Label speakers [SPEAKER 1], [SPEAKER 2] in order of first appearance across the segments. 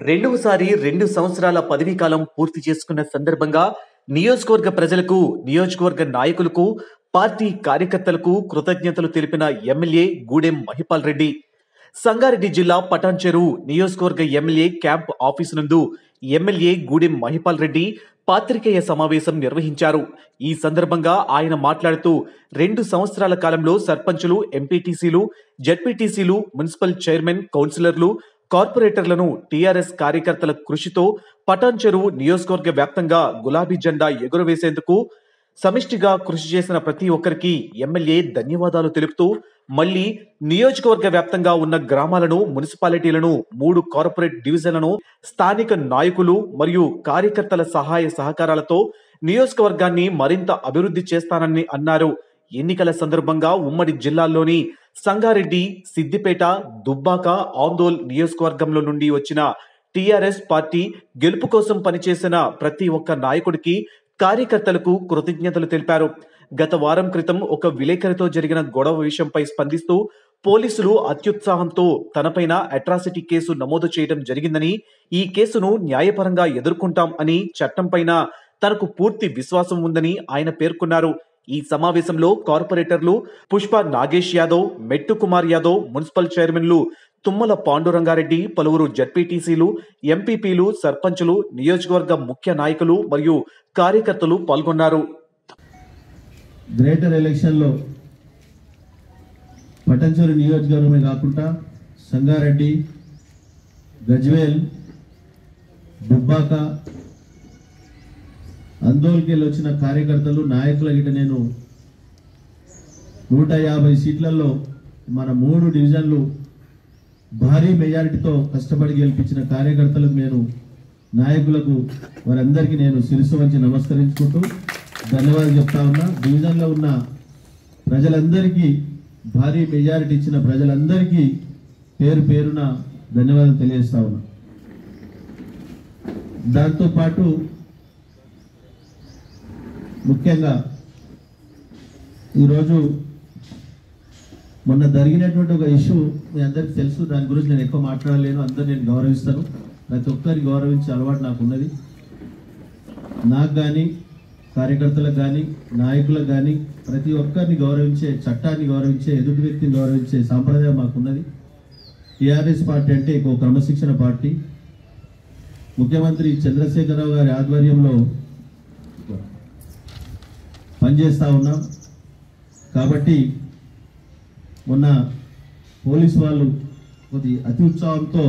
[SPEAKER 1] రెండవసారి రెండు సంవత్సరాల పదవీ కాలం పూర్తి చేసుకున్న సందర్భంగా నియోజకవర్గ ప్రజలకు నియోజకవర్గ నాయకులకు పార్టీ కార్యకర్తలకు కృతజ్ఞతలు తెలిపిన ఎమ్మెల్యే గూడెం మహిపాల్ రెడ్డి సంగారెడ్డి జిల్లా పటాన్చెరు నియోజకవర్గ ఎమ్మెల్యే క్యాంప్ ఆఫీసు నందు ఎమ్మెల్యే గూడెం మహిపాల్ రెడ్డి పాత్రికేయ సమావేశం నిర్వహించారు ఈ సందర్భంగా ఆయన మాట్లాడుతూ రెండు సంవత్సరాల కాలంలో సర్పంచులు ఎంపీటీసీలు జడ్పీటీసీలు మున్సిపల్ చైర్మన్ కౌన్సిలర్లు కార్పొరేటర్లను టీఆర్ఎస్ కార్యకర్తల కృషితో పటాన్చెరు నియోజకవర్గ వ్యాప్తంగా గులాబీ జెండా ఎగురవేసేందుకు సమిష్టిగా కృషి చేసిన ప్రతి ఒక్కరికి ఎమ్మెల్యే ధన్యవాదాలు తెలుపుతూ మళ్ళీ నియోజకవర్గ వ్యాప్తంగా ఉన్న గ్రామాలను మున్సిపాలిటీలను మూడు కార్పొరేట్ డివిజన్లను స్థానిక నాయకులు మరియు కార్యకర్తల సహాయ సహకారాలతో నియోజకవర్గాన్ని మరింత అభివృద్ధి చేస్తానని అన్నారు ఎన్నికల సందర్భంగా ఉమ్మడి జిల్లాల్లోని సంగారెడ్డి సిద్దిపేట దుబ్బాక ఆందోల్ నియోజకవర్గంలో నుండి వచ్చిన టీఆర్ఎస్ పార్టీ గెలుపు కోసం పనిచేసిన ప్రతి ఒక్క నాయకుడికి కార్యకర్తలకు కృతజ్ఞతలు తెలిపారు గత వారం క్రితం ఒక విలేకరితో జరిగిన గొడవ విషయంపై స్పందిస్తూ పోలీసులు అత్యుత్సాహంతో తనపైన అట్రాసిటీ కేసు నమోదు చేయడం జరిగిందని ఈ కేసును న్యాయపరంగా ఎదుర్కొంటాం అని చట్టంపైన తనకు పూర్తి విశ్వాసం ఉందని ఆయన పేర్కొన్నారు ఈ సమావేశంలో కార్పొరేటర్లు పుష్ప నాగేష్ యాదవ్ మెట్టు కుమార్ యాదవ్ మున్సిపల్ చైర్మన్లు తుమ్మల పాండురంగారెడ్డి పలువురు జడ్పీటీసీలు ఎంపీపీలు సర్పంచులు నియోజకవర్గ ముఖ్య నాయకులు మరియు కార్యకర్తలు పాల్గొన్నారు
[SPEAKER 2] గ్రేటర్ ఎలక్షన్లో పటంచెరు నియోజకవర్గమే కాకుండా సంగారెడ్డి గజ్వేల్ దుబ్బాక అందోల్కెళ్ళి వచ్చిన కార్యకర్తలు నాయకుల గిట నేను నూట యాభై సీట్లలో మన మూడు డివిజన్లు భారీ మెజారిటీతో కష్టపడి గెలిపించిన కార్యకర్తలకు నేను నాయకులకు వారందరికీ నేను శిరస్సు వంచి నమస్కరించుకుంటూ ధన్యవాదాలు చెప్తా ఉన్నా డివిజన్లో ఉన్న ప్రజలందరికీ భారీ మెజారిటీ ఇచ్చిన ప్రజలందరికీ పేరు పేరున ధన్యవాదాలు తెలియజేస్తా ఉన్నా దాంతో పాటు ముఖ్యంగా ఈరోజు మొన్న జరిగినటువంటి ఒక ఇష్యూ మీ అందరికీ తెలుసు దాని గురించి నేను ఎక్కువ మాట్లాడలేను అందరు నేను గౌరవిస్తాను ప్రతి ఒక్కరిని గౌరవించే అలవాటు నాకు ఉన్నది నాకు కానీ కార్యకర్తలకు కానీ నాయకులకు కానీ ప్రతి ఒక్కరిని గౌరవించే చట్టాన్ని గౌరవించే ఎదుటి వ్యక్తిని గౌరవించే సాంప్రదాయం మాకున్నది టీఆర్ఎస్ పార్టీ అంటే ఒక క్రమశిక్షణ పార్టీ ముఖ్యమంత్రి చంద్రశేఖరరావు గారి ఆధ్వర్యంలో పనిచేస్తూ ఉన్నాం కాబట్టి మొన్న పోలీసు వాళ్ళు కొద్ది అతి ఉత్సాహంతో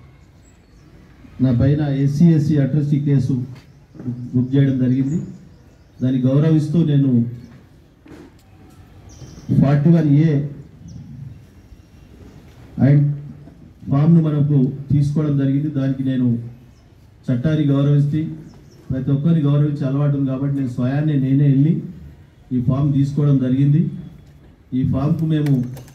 [SPEAKER 2] నా పైన SC SC atrocity case book చేయడం జరిగింది దాన్ని గౌరవిస్తూ నేను ఫార్టీ వన్ ఏ అండ్ ఫామ్ను మనకు తీసుకోవడం జరిగింది దానికి నేను చట్టాన్ని గౌరవిస్తే ప్రతి ఒక్కరిని గౌరవించే అలవాటు ఉంది కాబట్టి నేను స్వయాన్నే నేనే వెళ్ళి ఈ ఫామ్ తీసుకోవడం జరిగింది ఈ ఫామ్కు మేము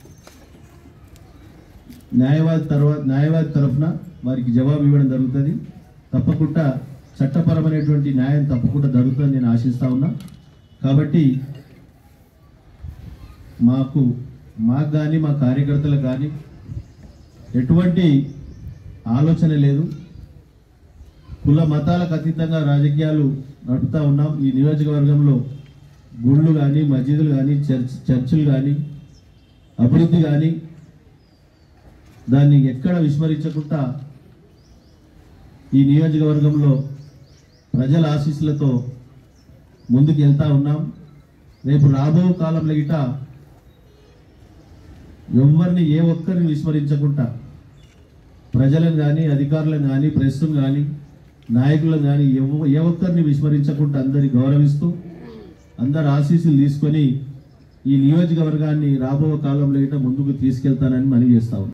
[SPEAKER 2] న్యాయవాది తర్వాత న్యాయవాది తరఫున వారికి జవాబు ఇవ్వడం జరుగుతుంది తప్పకుండా చట్టపరమైనటువంటి న్యాయం తప్పకుండా జరుగుతుందని నేను ఆశిస్తా ఉన్నా కాబట్టి మాకు మాకు కానీ మా కార్యకర్తలకు కానీ ఎటువంటి ఆలోచన లేదు కుల మతాలకు అతీతంగా రాజకీయాలు నడుపుతా ఉన్నాం ఈ నియోజకవర్గంలో గుళ్ళు కానీ మసీదులు కానీ చర్చ్ చర్చిలు కానీ అభివృద్ధి కానీ దాన్ని ఎక్కడ విస్మరించకుండా ఈ నియోజకవర్గంలో ప్రజల ఆశీస్సులతో ముందుకు వెళ్తా ఉన్నాం రేపు రాబో కాలంలో గిట ఎవరిని ఏ ఒక్కరిని విస్మరించకుండా ప్రజలను కానీ అధికారులను కానీ ప్రెస్ను కానీ నాయకులను కానీ ఎవ- ఏ ఒక్కరిని విస్మరించకుండా అందరి గౌరవిస్తూ అందరి ఆశీస్సులు తీసుకొని ఈ నియోజకవర్గాన్ని రాబో కాలంలో గిట ముందుకు తీసుకెళ్తానని మనవి చేస్తా ఉన్నాం